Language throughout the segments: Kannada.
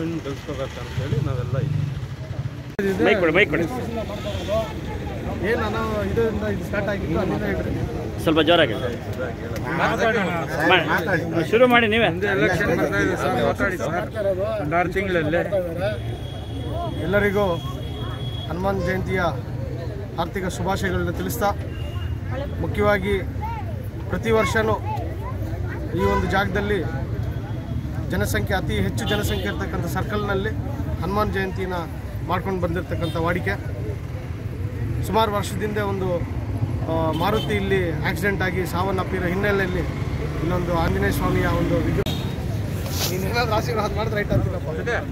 ಇನ್ನು ಗೆಲ್ಸ್ಕೋಬೇಕು ಅಂತೇಳಿ ನಾವೆಲ್ಲ ಇದ್ದೀವಿ ಮೈಕ್ ಕೊಡಿ ಮೈಕ್ ಕೊಡಿ ಏನು ನಾನು ಇದರಿಂದ ಇದು ಸ್ಟಾರ್ಟ್ ಆಗಿದ್ದು ಅಲ್ಲಿಂದ ಹೇಳ್ರಿ ಸ್ವಲ್ಪ ಜೋರಾಗಿ ಮಾಡಿ. ಶುರು ಮಾಡಿ ನೀವೇ ಎಲೆಕ್ಷನ್ ಬರ್ತಾ ಇದೆ ಸರ್ ಮಾತಾಡಿ ಸರ್ ಒಂದು ಆರು ತಿಂಗಳಲ್ಲಿ ಎಲ್ಲರಿಗೂ ಹನುಮಾನ್ ಜಯಂತಿಯ ಆರ್ಥಿಕ ಶುಭಾಶಯಗಳನ್ನ ತಿಳಿಸ್ತಾ ಮುಖ್ಯವಾಗಿ ಪ್ರತಿ ವರ್ಷವೂ ಈ ಒಂದು ಜಾಗದಲ್ಲಿ ಜನಸಂಖ್ಯೆ ಅತಿ ಹೆಚ್ಚು ಜನಸಂಖ್ಯೆ ಇರ್ತಕ್ಕಂಥ ಸರ್ಕಲ್ನಲ್ಲಿ ಹನುಮಾನ್ ಜಯಂತಿನ ಮಾಡ್ಕೊಂಡು ಬಂದಿರತಕ್ಕಂಥ ವಾಡಿಕೆ ಸುಮಾರು ವರ್ಷದಿಂದ ಒಂದು ಆ, ಮಾರುತಿ ಇಲ್ಲಿ ಆಕ್ಸಿಡೆಂಟ್ ಆಗಿ ಸಾವನ್ನಪ್ಪಿರೋ ಹಿನ್ನೆಲೆಯಲ್ಲಿ ಇಲ್ಲೊಂದು ಆಂಜನೇಯ ಸ್ವಾಮಿಯ ಒಂದು ವಿಗ್ರಹ ನೀನೇನಾದ್ರೂ ಆಶೀರ್ವಾದ ಮಾಡಿದ್ರೆ ರೈಟ್ ಅಂತೀನಪ್ಪ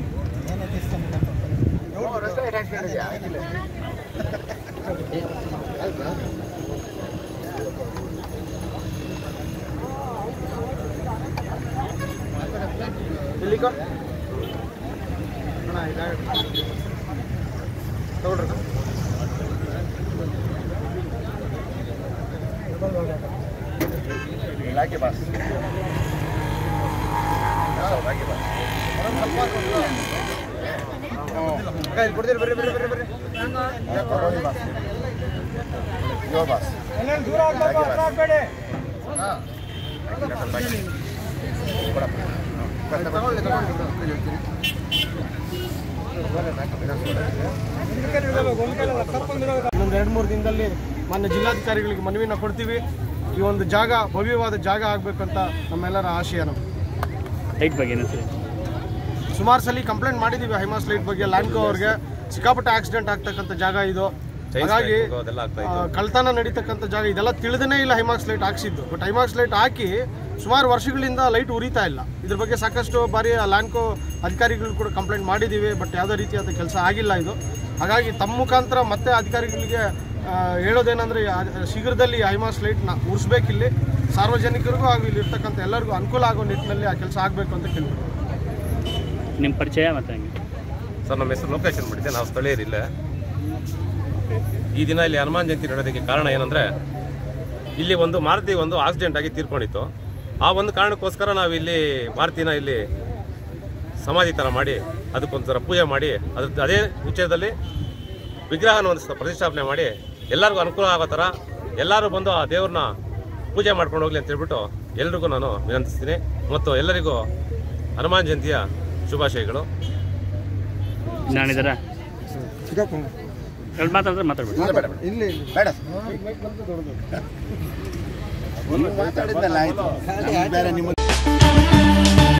ಎಲ್ಲಿಗೋ ಅಣ್ಣ ಇದಾಗುತ್ತೆ ತಗೊಳ್ರಿ ಅಣ್ಣ. ಅಕ್ಕ, ಇಲ್ಲಿ ಕೊಡ್ತೀರಿ ಬರ್ರಿ ಬರ್ರಿ ಬರ್ರಿ ಬರ್ರಿ ತಗೊಳ್ಳಿ ತಗೊಳ್ಳಿ ಇನ್ನೊಂದು ಎರಡು ಮೂರು ದಿನದಲ್ಲಿ ಮಾನ್ಯ ಜಿಲ್ಲಾಧಿಕಾರಿಗಳಿಗೆ ಮನವಿನ ಕೊಡ್ತೀವಿ ಈ ಒಂದು ಜಾಗ ಭವ್ಯವಾದ ಜಾಗ ಆಗಬೇಕಂತ ನಮ್ಮೆಲ್ಲರ ಆಶಯ ನಮ್ಗೆ ಲೈಟ್ ಬಗ್ಗೆ ಏನು ಸರ್ ಸುಮಾರು ಸಲ ಕಂಪ್ಲೇಂಟ್ ಮಾಡಿದ್ದೀವಿ ಹೈಮಾಸ್ ಲೈಟ್ ಬಗ್ಗೆ ಲ್ಯಾಂಡ್ಕೋ ಅವ್ರಿಗೆ ಸಿಕ್ಕಾಪಟ್ಟೆ ಆಕ್ಸಿಡೆಂಟ್ ಆಗ್ತಕ್ಕಂಥ ಜಾಗ ಇದು ಹಾಗಾಗಿ ಆ, ಕಳ್ತನ ನಡೀತಕ್ಕಂಥ ಜಾಗ ಇದೆಲ್ಲ ತಿಳಿದೇ ಇಲ್ಲ ಹೈಮಾಕ್ಸ್ ಲೈಟ್ ಹಾಕ್ಸಿದ್ದು ಬಟ್ ಹೈಮಾಕ್ಸ್ ಲೈಟ್ ಹಾಕಿ ಸುಮಾರು ವರ್ಷಗಳಿಂದ ಲೈಟ್ ಉರಿತಾ ಇಲ್ಲ ಇದ್ರ ಬಗ್ಗೆ ಸಾಕಷ್ಟು ಬಾರಿ ಲ್ಯಾಂಡ್ಕೋ ಅಧಿಕಾರಿಗಳು ಕೂಡ ಕಂಪ್ಲೇಂಟ್ ಮಾಡಿದ್ದೀವಿ ಬಟ್ ಯಾವುದೇ ರೀತಿಯಾದ ಕೆಲಸ ಆಗಿಲ್ಲ ಇದು ಹಾಗಾಗಿ ತಮ್ಮ ಮುಖಾಂತರ ಮತ್ತೆ ಅಧಿಕಾರಿಗಳಿಗೆ ಆ, ಹೇಳೋದೇನೆಂದ್ರೆ ಆ- ಶೀಘ್ರದಲ್ಲಿ ಹೈಮಾಸ್ ಲೈಟ್ನ ಉರಿಸ್ಬೇಕಿಲ್ಲಿ ಸಾರ್ವಜನಿಕರಿಗೂ ಹಾಗೂ ಇಲ್ಲಿ ಇರ್ತಕ್ಕಂಥ ಎಲ್ಲರಿಗೂ ಅನುಕೂಲ ಆಗೋ ನಿಟ್ಟಿನಲ್ಲಿ ಆ ಕೆಲಸ ಆಗಬೇಕು ಅಂತ ಕೇಳ್ಬೋದು ನಿಮ್ಮ ಪರಿಚಯ ಮತ್ತು ಹಂಗೆ ಸರ್ ನಮ್ಮ ಹೆಸರು ಲೋಕೇಶನ್ ಮಾಡಿದ್ದೆ ನಾವು ಸ್ಥಳೀಯರಿಲ್ಲ ಈ ದಿನ ಇಲ್ಲಿ ಹನುಮಾನ್ ಜಯಂತಿ ನಡೆಯೋದಕ್ಕೆ ಕಾರಣ ಏನಂದರೆ ಇಲ್ಲಿ ಒಂದು ಮಾರುತಿ ಒಂದು ಆಕ್ಸಿಡೆಂಟ್ ಆಗಿ ತೀರ್ಕೊಂಡಿತ್ತು ಆ ಒಂದು ಕಾರಣಕ್ಕೋಸ್ಕರ ನಾವು ಇಲ್ಲಿ ಮಾರುತಿನ ಇಲ್ಲಿ ಸಮಾಧಿ ಥರ ಮಾಡಿ ಅದಕ್ಕೊಂಥರ ಪೂಜೆ ಮಾಡಿ ಅದ್ರ ಅದೇ ವಿಷಯದಲ್ಲಿ ವಿಗ್ರಹನ ಒಂದು ಸ- ಪ್ರತಿಷ್ಠಾಪನೆ ಮಾಡಿ ಎಲ್ಲರಿಗೂ ಅನುಕೂಲ ಆಗೋ ಥರ ಎಲ್ಲರೂ ಬಂದು ಆ ದೇವ್ರನ್ನ ಪೂಜೆ ಮಾಡ್ಕೊಂಡು ಹೋಗ್ಲಿ ಅಂತ ಹೇಳ್ಬಿಟ್ಟು ಎಲ್ರಿಗೂ ನಾನು ವಿನಂತಿಸ್ತೀನಿ ಮತ್ತು ಎಲ್ಲರಿಗೂ ಹನುಮಾನ್ ಜಯಂತಿಯ ಶುಭಾಶಯಗಳು ನಾನಿದ್ದೀರಾ ಎರಡು ಮಾತಾಡಿದ್ರೆ ಮಾತಾಡ್ಬಿಡಿ ಇಲ್ಲಿ ಬೇಡ ಮಾತಾಡಿದ್ಮೇಲೆ ಆಯ್ತು ಬೇರೆ ನಿಮ್ಮ